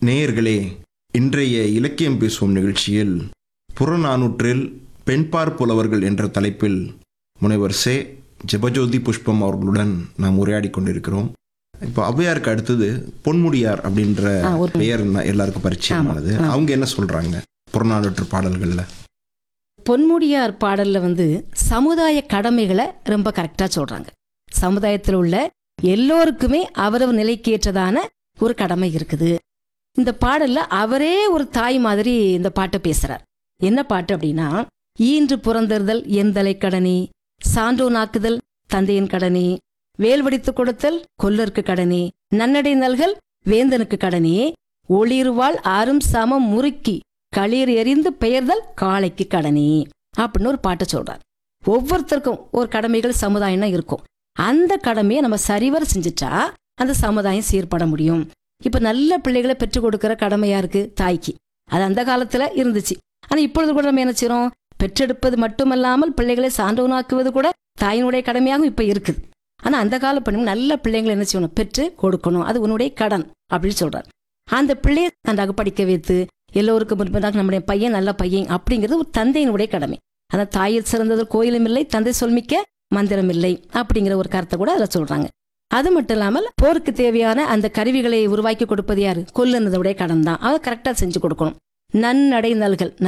நேயர்களே இன்றைய இலக்கியம் பேசும் நிகழ்ச்சியில் புறநானூற்றில் பெண்பார் புலவர்கள் என்ற தலைப்பில் முனைவர் சே ஜெபஜோதி புஷ்பம் அவர்களுடன் நாம் உரையாடி கொண்டிருக்கிறோம் இப்போ ஔவையாருக்கு அடுத்தது பொன்முடியார் அப்படின்ற ஆ, ஒரு பெயர் ந- எல்லாருக்கும் பரிச்சயமானது அவங்க என்ன சொல்றாங்க புறநானூற்று பாடல்கள்ல பொன்முடியார் பாடல்ல வந்து சமுதாய கடமைகளை ரொம்ப கரெக்டா சொல்றாங்க சமுதாயத்தில் உள்ள எல்லோருக்குமே அவரவர் நிலைக்கு ஏற்றதான ஒரு கடமை இருக்குது இந்த பாடல்ல அவரே ஒரு தாய் மாதிரி இந்த பாட்டை பேசுறார் என்ன பாட்டு அப்படின்னா ஈன்று புறந்தறுதல் எந்தலை கடனி சான்றோனாக்குதல் தந்தையின் கடனி வேல்வடித்து கொடுத்தல் கொல்லருக்கு கடனி நன்னடை நல்கல் வேந்தனுக்கு கடனி ஒளிர்வாள் ஆறும் சமம் முறுக்கி களிர் எறிந்து பெயர்தல் காளைக்கு கடனி அப்படின்னு ஒரு பாட்டை சொல்றார் ஒவ்வொருத்தருக்கும் ஒரு கடமைகள் சமுதாயம்னா இருக்கும் அந்த கடமையை நம்ம சரிவர செஞ்சுட்டா அந்த சமுதாயம் சீர்பட முடியும் இப்ப நல்ல பிள்ளைகளை பெற்றுக் கொடுக்கிற கடமை யாருக்கு தாய்க்கு அது அந்த காலத்துல இருந்துச்சு ஆனா இப்பொழுது கூட நம்ம என்ன செய்றோம் பெற்றெடுப்பது மட்டுமல்லாமல் பிள்ளைகளை சான்றவனாக்குவது கூட தாயினுடைய கடமையாகவும் இப்ப இருக்குது ஆனா அந்த கால பெண்ணும் நல்ல பிள்ளைங்களை என்ன செய்யணும் பெற்று கொடுக்கணும் அது உன்னுடைய கடன் அப்படின்னு சொல்றார் அந்த பிள்ளையை நன்றாக படிக்க வைத்து எல்லோருக்கும் முன்பதாக நம்முடைய பையன் நல்ல பையன் அப்படிங்கிறது ஒரு தந்தையினுடைய கடமை அதான் தாயில் சிறந்தது கோயிலும் இல்லை தந்தை சொல்மிக்க மந்திரம் இல்லை அப்படிங்கிற ஒரு கருத்தை கூட அதில் சொல்றாங்க அது மட்டும் இல்லாமல் போருக்கு தேவையான அந்த கருவிகளை உருவாக்கி கொடுப்பது யாரு கொல்லுனதுடைய கடன் தான் அதை கரெக்டாக செஞ்சு கொடுக்கணும் நன்னடை நல்கள்